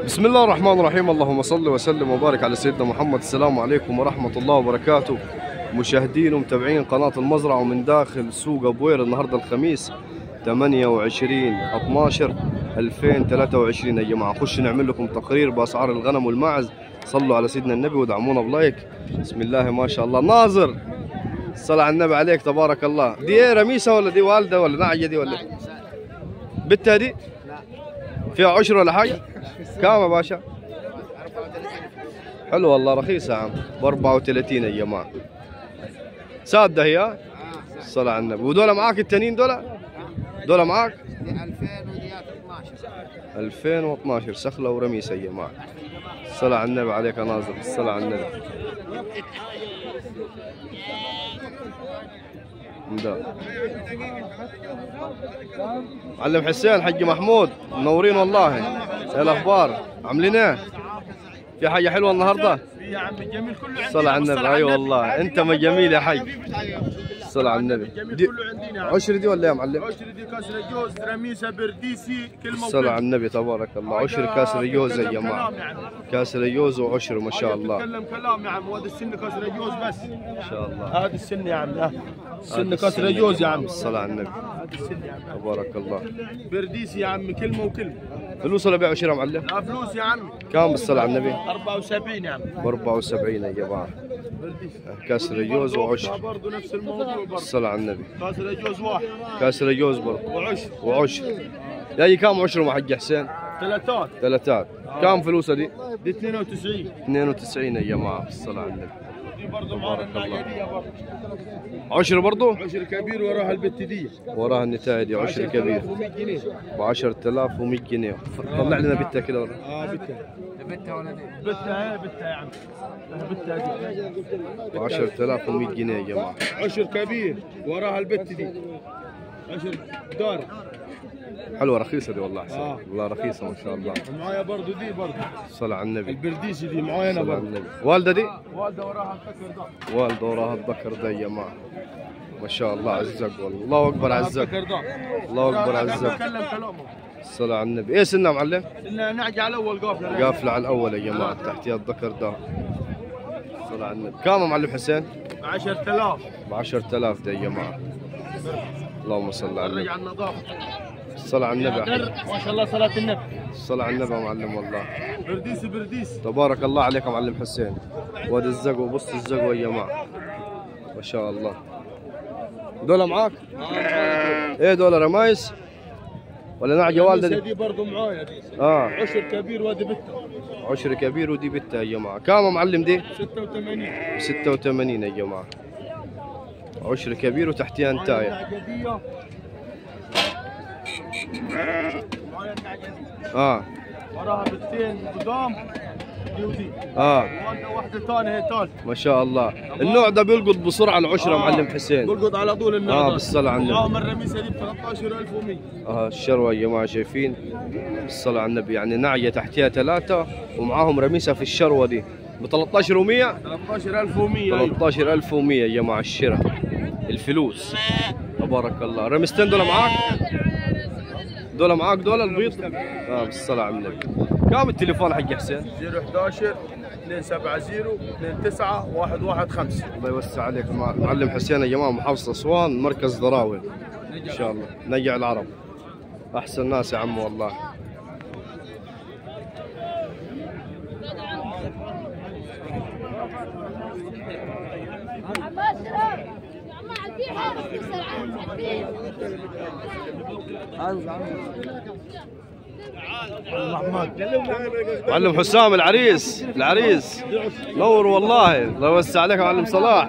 بسم الله الرحمن الرحيم اللهم صل وسلم وبارك على سيدنا محمد السلام عليكم ورحمة الله وبركاته مشاهدين ومتابعين قناة المزرعة ومن داخل سوق أبوير النهاردة الخميس 28 12 2023 يا جماعة نخش نعمل لكم تقرير بأسعار الغنم والماعز صلوا على سيدنا النبي ودعمونا بلايك بسم الله ما شاء الله ناظر الصلاة على النبي عليك تبارك الله دي ايه رميسة ولا دي والدة ولا نعجة دي ولا إيه؟ بنتها دي فيها عشر ولا حاجة كام يا باشا حلو والله رخيصة يا عم ب 34 يا جماعة سادة هي ها؟ الصلاة على النبي ودول معاك التانيين دول دول معاك 2012 سخلة ورميسة يا جماعة الصلاة على النبي عليك يا ناظر الصلاة على النبي ده معلم حسين حج محمود منورين والله ايه الاخبار عاملين ايه في حاجه حلوه النهارده يا عم الجميل كله عندنا صلى على النبي اي والله انت ما جميل يا حي صلى على النبي الجميل دي كله عندنا يا عم. عشر دي ولا إيه يا معلم عشر دي كسر جوز رميسه برديسي كلمه الصلاة على النبي تبارك الله عشر كاسر يوز يا جماعه كاسر يوز وعشر ما شاء الله تكلم كلام يا عم وهذا السن كسر جوز بس ما شاء الله هذا السن يا عم ها السن هذا كسر السن جوز يا عم الصلاة على النبي هذا السن يا عم تبارك الله برديسي يا عم كلمه وكلمه فلوس ولا بيع وشراء معلم لا فلوس يا عم كم بالصلاة على النبي 74 يا عم ب 74 يا جماعه برديسي كاسر جوز وعشر برضه نفس الموضوع برضه الصلاة على النبي كسر جوز واحد كاسر جوز برضه وعشر وعشر جاي كام عشر مع حج حسين ثلاثات ثلاثات كام فلوسها دي دي 92 92 يا جماعه الصلاة على النبي دي برضه معنا تبارك الله. النعيه دي برضه عشر برضه عشر كبير وراها البت دي وراها النتائج دي عشر كبير 10100 جنيه ب 10100 جنيه طلع لنا بتة كده ورا. اه بتها بتها هي بتها يا عم بتها دي ب 10100 جنيه يا جماعه عشر كبير وراها البت دي عشر دار حلوه رخيصه دي والله حسين آه. والله رخيصه ما شاء الله ومعايا برضو دي برضو الصلاة على النبي البرديسي دي معايا انا الصلاة على برضو النبي والده دي والده وراها الفكر ده والده وراها الذكر ده يا جماعه ما شاء الله عزك والله الله اكبر عزك الفكر ده الله اكبر أنا عزك بتكلم كلامه الصلاة على النبي ايه سنة معلم؟ إن نعجة على اول قافله قافلة على الأول يا جماعة تحتها الذكر ده الصلاة على النبي كم يا معلم حسين؟ 10000 ب 10000 ده يا جماعة اللهم صل على النبي رجع النظافه الصلاة على النبي در ما شاء الله صلاه النبي الصلاة على النبي يا معلم والله برديسي برديسي تبارك الله عليك يا معلم حسين وادي الزقو بص الزقو يا جماعة ما شاء الله دول معاك؟ ايه دول رمايس؟ ولا نعجة والدة دي؟ دي برضو معايا دي اه عشر كبير وادي بته عشر كبير ودي بتة يا جماعة كم يا معلم دي؟ 86 86 يا جماعة عشر كبير وتحتها انتاية النعجدية معايا النعجدية اه وراها بنتين قدام دي ودي اه واحدة واحدة ثانية هي ثالثة ما شاء الله النوع ده بيلقط بسرعة العشرة معلم حسين قلقط على طول النهار اه بالصلاة على النبي معاهم الرميسة دي ب 13100 اه الشروة يا جماعة شايفين بالصلاة على النبي يعني نعية تحتها ثلاثة ومعاهم رميسة في الشروة دي ب 13 و100 13100 أيوة. 13100 يا جماعة الشراء الفلوس تبارك الله رمستين دول معاك دول معاك دول البيض اه بالصلاة على النبي كم التليفون حق حسين 011 270 29 115 الله يوسع عليك مع- معلم حسين يا جماعه محافظه اسوان مركز ضراوي ان شاء الله نجع العرب احسن ناس يا عم والله معلم حسام العريس العريس نور والله الله يوسع عليك يا معلم صلاح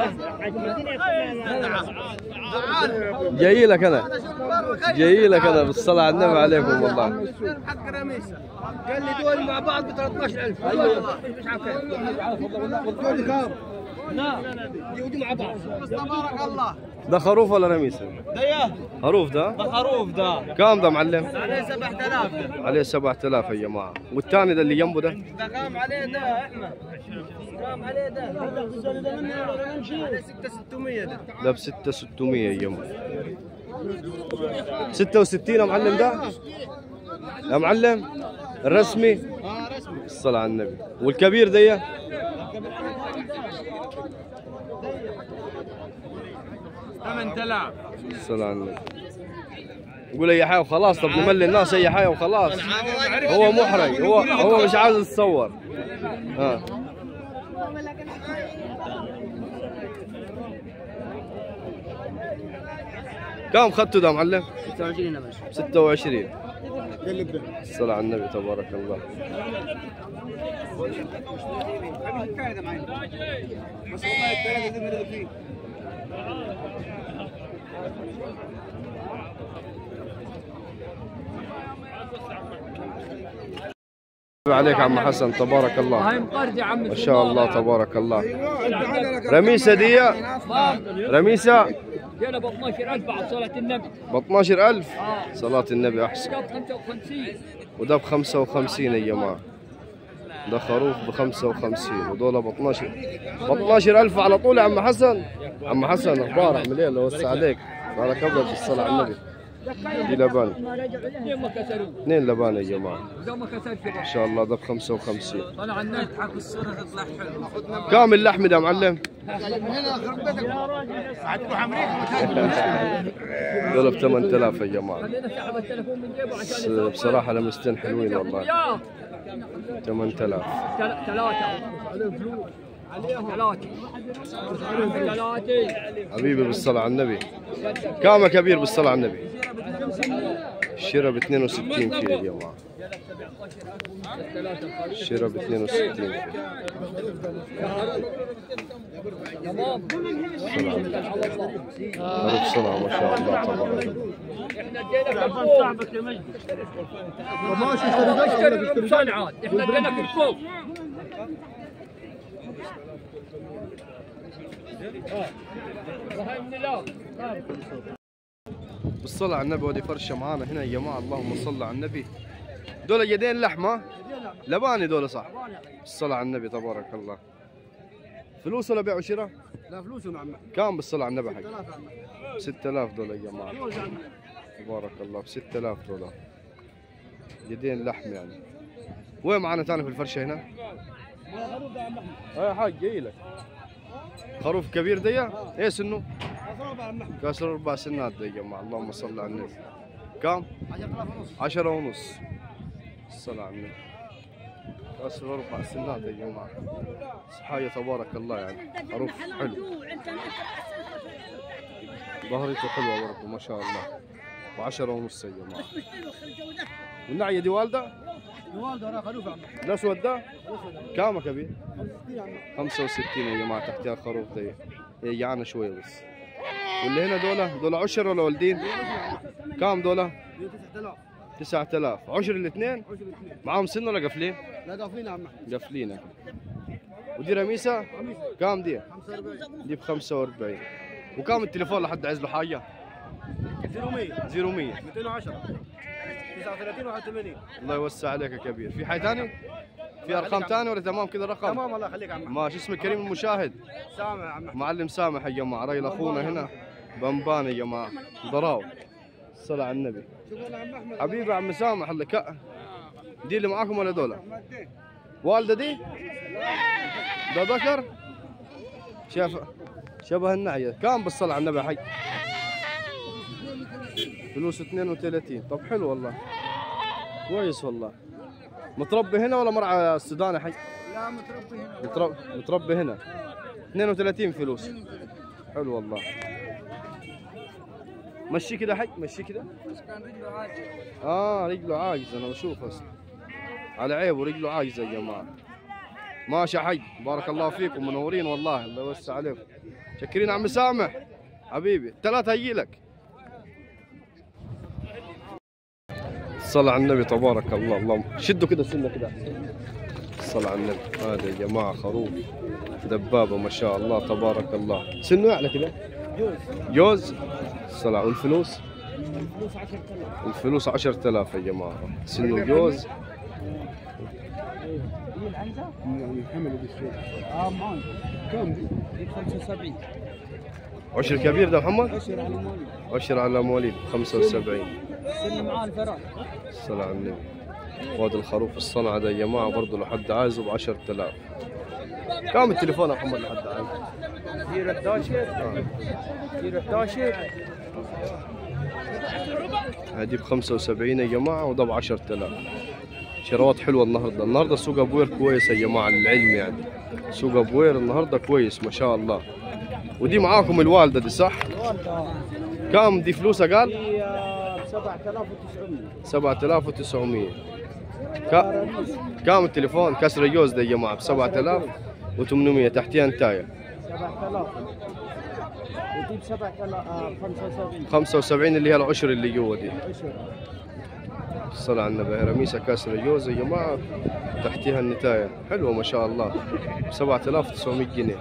جاي لك انا جاي لك انا بالصلاه على النبي عليكم والله حق رميسة قال لي دول مع بعض ب 13000 ايوه مش عارف دول كام؟ نعم دي ودي مع بعض بس تبارك الله ده خروف ولا رميسه؟ ده يا خروف ده ده خروف ده كام ده معلم؟ عليه 7000 ده عليه 7000 يا جماعه والثاني ده اللي جنبه ده ده قام عليه ده احمد قام عليه ده عليه 6600 ده ده ب 6600 يا جماعه 66 يا معلم ده يا معلم الرسمي اه رسمي الصلاة على النبي والكبير دي ثمان تلاف الصلاة على النبي يقول اي حاجه وخلاص طب نملي الناس اي حاجه وخلاص هو محرج هو هو مش عايز يتصور ها كم خدتوا ده معلم؟ 26 يا باشا 26 قلب ده الصلاة على النبي تبارك الله عليك عم حسن تبارك الله هاي مقردة عم ما شاء الله تبارك الله رميسة دي رميسة دينا ب 12000 بعد صلاة النبي ب 12000 صلاة النبي أحسن كتاب 55 وده ب 55 يا جماعة ده خروف ب 55 ودول ب 12 ب 12000 على طول يا عم حسن عم حسن اخبار عامل ايه الله يوسع عليك بارك ابيض بالصلاة على النبي دي لبان اثنين ما كسروا اثنين لبان يا جماعة ده ما كسر في ان شاء الله ده ب 55 طلع الناس حق الصورة تطلع حلو كم اللحم ده يا معلم؟ دول ب 8000 يا جماعة خلينا سحب التليفون من جيبه بس عشان بصراحة لمستين حلوين والله يا 8000 ثلاثة ثلاثة ثلاثة حبيبي بالصلاة على النبي كام يا كبير بالصلاة على النبي الشراء ب 62 كيلو يا جماعة الشراء ب 62 كيلو تمام ألف صلاة ما شاء الله تبارك الله احنا ادينا كركوك اشتري صنعات احنا ادينا كركوك وهاي من الله بالصلاة على النبي ودي فرشة معانا هنا يا جماعة اللهم صل على النبي دول يدين لحمة لباني دول صح بالصلاة على النبي تبارك الله فلوس ولا بيع وشراء؟ لا فلوسهم عم كم بالصلاة على النبي حق؟ 3000 عم 6000 دولار يا جماعة تبارك الله ب 6000 دولار يدين لحم يعني وين معنا ثاني في الفرشة هنا؟ يا حاج جاي لك خروف كبير دي ايه سنه؟ كسر اربع سنات دي يا جماعة اللهم صل على النبي كم؟ 10 ونص الصلاة على النبي كسر اربع سنات يا جماعة صحايا تبارك الله يعني خروف حلو ظهرته حلوة برضه ما شاء الله وعشرة ونص يا جماعة والنعية دي والدة؟ والده انا خلوف عم الأسود ده؟ كام يا كبير؟ 65 يا جماعة تحتها خروف دي هي جعانة شوية بس واللي هنا دولة دولة عشر ولا ولدين؟ كام دولة؟ 9000 9000 عشر الاثنين؟ معاهم سن ولا قافلين؟ لا قافلين يا عم قافلين ودي رميسة؟ كام دي؟ 45 دي ب 45 وكام التليفون لحد عايز له حاجة؟ 0100 0100 210 39 81 الله يوسع عليك يا كبير في حاجة ثاني؟ في أرقام ثانية ولا تمام كذا رقم؟ تمام الله يخليك يا عم ماشي اسمك كريم المشاهد سامع يا عم معلم سامح يا جماعة راجل أخونا هنا بنبان يا جماعة ضراو الصلاة على النبي شكرا يا عم احمد حبيبي عم سامح اللي كأ دي اللي معاكم ولا دولة؟ والدة دي؟ ده ذكر؟ شاف شبه النعية كم بالصلاة على النبي يا حي؟ فلوس 32 طب حلو والله كويس والله متربي هنا ولا مرعى السودان يا حي؟ لا متربي هنا متربي, متربي هنا 32 فلوس حلو والله مشي كده حي مشي كده كان رجله عاجز اه رجله عاجز انا بشوف اصلا على عيب ورجله عاجزه يا جماعه ماشي يا حي بارك الله فيكم منورين والله الله يوسع عليكم شكرين عم سامح حبيبي ثلاثة هيجي لك الصلاة على النبي تبارك الله اللهم شدوا كده سنة كده الصلاة على النبي هذا يا جماعة خروف دبابة ما شاء الله تبارك الله سنه أعلى كده جوز الصلاة والفلوس الفلوس 10000 يا جماعة سنه جوز محمد بالسوق اه معاي كم دي؟ 75 عشر كبير ده محمد اشهر على المواليد عشر على مواليد 75 سن معاه الفراغ الصلاة على النبي وهذا الخروف الصنعة ده يا جماعة برضه لحد عايزه ب 10000 كم التليفون يا محمد لحد عايزه 011 011 هدي ب 75 يا جماعة وده ب 10000 شروات حلوة النهاردة النهاردة سوق أبوير كويس يا جماعة للعلم يعني سوق أبوير النهاردة كويس ما شاء الله ودي معاكم الوالدة دي صح؟ كم دي فلوسها قال؟ هي 7900 7900 كا- كام التليفون كسر الجوز ده يا جماعة ب 7800 تحتيها انتاية 7000 ودي ب 7000 75 75 اللي هي العشر اللي جوا دي عشر الصلاة على النبي رميسة كسر الجوز يا جماعة تحتيها النتاية حلوة ما شاء الله ب 7900 جنيه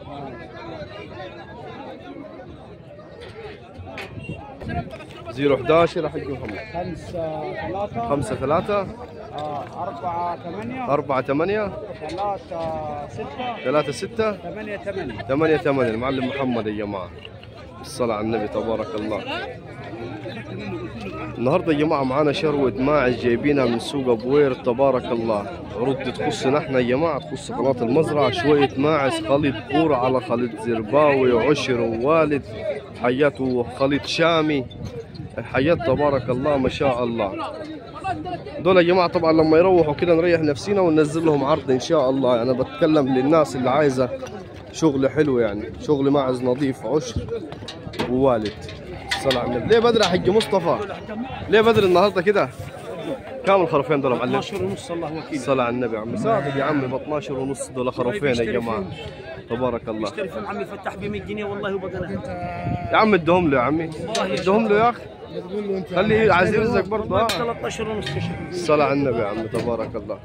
زيرو 11 راح يجي محمد 5 3 5 3 4 8 4 8 3 6 3 6 8 8 8 8 المعلم محمد يا جماعة الصلاة على النبي تبارك الله النهاردة يا جماعة معانا شروة ماعز جايبينها من سوق أبوير تبارك الله عروض دي تخصنا احنا يا جماعة تخص قناة المزرعة شوية ماعز خليط كورة على خليط زرباوي وعشر ووالد حيات وخليط شامي حيات تبارك الله ما شاء الله دول يا جماعة طبعا لما يروحوا كده نريح نفسينا وننزل لهم عرض إن شاء الله يعني أنا بتكلم للناس اللي عايزة شغل حلو يعني شغل ماعز نظيف عشر ووالد الصلاة على النبي ليه بدري يا حج مصطفى ليه بدري النهارده كده كام الخروفين دول يا معلم 12 ونص الله وكيل الصلاة على النبي يا عم صادق يا عمي ب 12 ونص دول خروفين يا جماعة تبارك الله تليفون عمي فتح ب 100 جنيه والله وبقنا يا عم ادهم له يا عمي ادهم له يا اخي خليه عايز يرزق برضه آه. 13 ونص الصلاة على النبي يا عم تبارك الله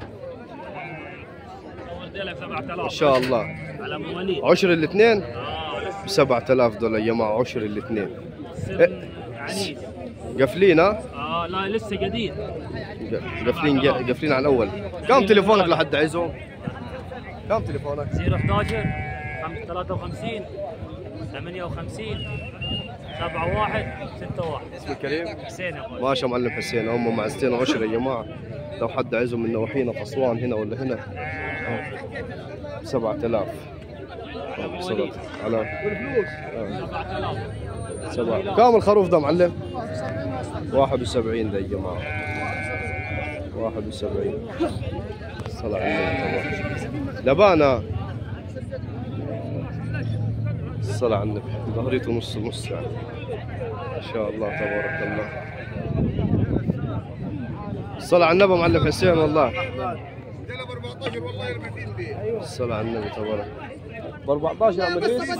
ما شاء الله على ابو وليد عشر الاثنين ب 7000 دولار يا جماعة عشر الاثنين سن عنيد قافلين ها اه لا لسه جديد قافلين قافلين على الاول كم تليفونك لحد عايزهم كم تليفونك 011 53 58 71 61 اسمك كريم حسين يا اخوي ماشي يا معلم حسين هم معزتين عشرة يا جماعة لو حد عايزهم من نواحينا في أسوان هنا ولا هنا سبعة آلاف صلاة على آه. سبعة كم الخروف ده معلم؟ واحد وسبعين ده يا جماعة واحد وسبعين صلاة على النبي طبعا لبانة الصلاة على النبي ظهريته نص نص يعني ما شاء الله تبارك الله الصلاة على النبي معلم حسين والله الصلاة على النبي تبارك ب 14 يا مدريس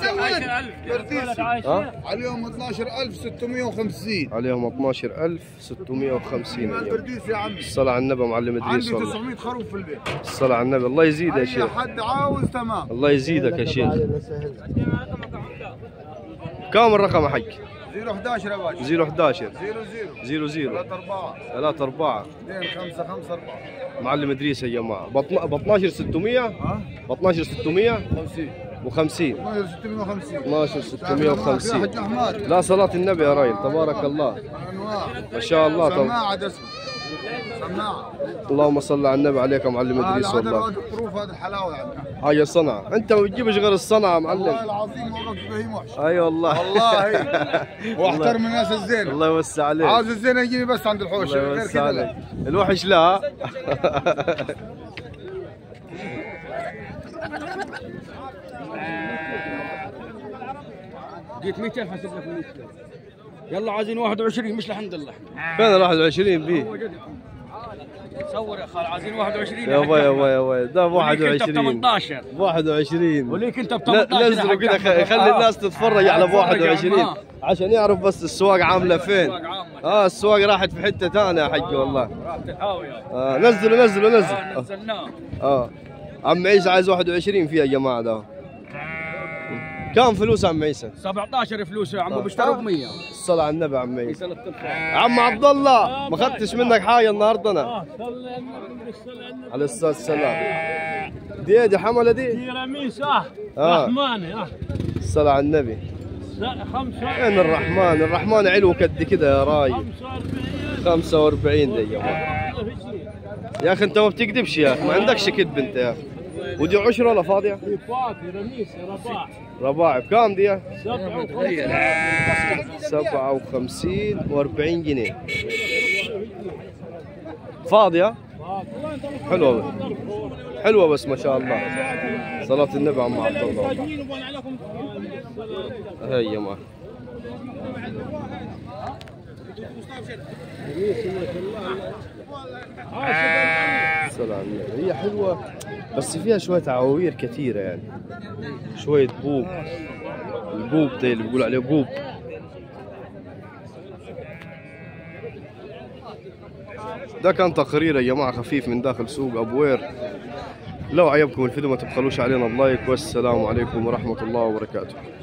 ها عليهم 12650 عليهم 12650 يا جماعة. برديس يا عمي الصلاة على النبي معلم عندي ادريس والله 900 خروف في البيت الصلاة على النبي الله يزيد يا اي شيخ حد عاوز تمام الله يزيدك يا شيخ كم الرقم يا حق 011 يا باشا 011 00 00 3 4 3 4 2 5 5 4 معلم ادريس يا جماعة ب 12 600 ها ب 12 600 50 و50 12 650 12 يا حاج 650 احمد لا صلاة النبي يا راجل تبارك الله انواع ما شاء الله طب سماعه دسم سماعه اللهم صل على النبي عليك يا معلم هذا ادريس هذا والله الواد الظروف هذا الحلاوه يعني حاجة صنعة انت ما بتجيبش غير الصنعة يا والله معلم العظيم والله بهيم وحش اي والله والله واحترم الناس الزينه الله يوسع عليك عاوز الزينه يجيني بس عند الحوش الله غير يوسع كذا عليك لا الوحش لا جيت 200000 حسب لك 100 يلا عايزين 21 مش الحمد لله فين ال 21 بيه صور يا خال عايزين 21 يا باي يا باي يا باي ده ب وليك انت ب 21 18 ب 21 وليك انت ب لا- 18 نزلوا كده خ- خلي الناس تتفرج على ب 21 عشان يعرف بس السواق عامله فين اه السواق راحت في حته ثانيه يا حجي والله راحت الهاويه آه نزلوا نزلوا اه نزلوا نزلناه اه عم عيسى عايز 21 فيها يا جماعه ده كم فلوس عم عيسى؟ 17 فلوس يا عمو آه. بيشتروا ب 100 الصلاة على النبي عم عيسى يسال التلفون عم عبد الله ما خدتش منك حاجه النهارده انا عليه الصلاه والسلام دي دي حمله دي رميس اه آه. رحماني اه الصلاة على النبي خمسة وين الرحمن الرحمن علو قد كده يا راي 45 45 ده يا جماعه يا اخي انت ما بتكذبش يا اخي ما عندكش كذب انت يا اخي ودي عشرة ولا فاضية؟ فاضي رميس رباح رباعي بكام دي؟ سبعة سبعة وخمسين واربعين جنيه فاضية؟ حلوة بس. حلوة بس ما شاء الله صلاة النبي عم عبد الله هي ما سلام هي حلوة بس فيها شوية عواوير كثيرة يعني شوية بوب البوب ده اللي بيقول عليه بوب ده كان تقرير يا جماعة خفيف من داخل سوق أبوير لو عجبكم الفيديو ما تبخلوش علينا بلايك والسلام عليكم ورحمة الله وبركاته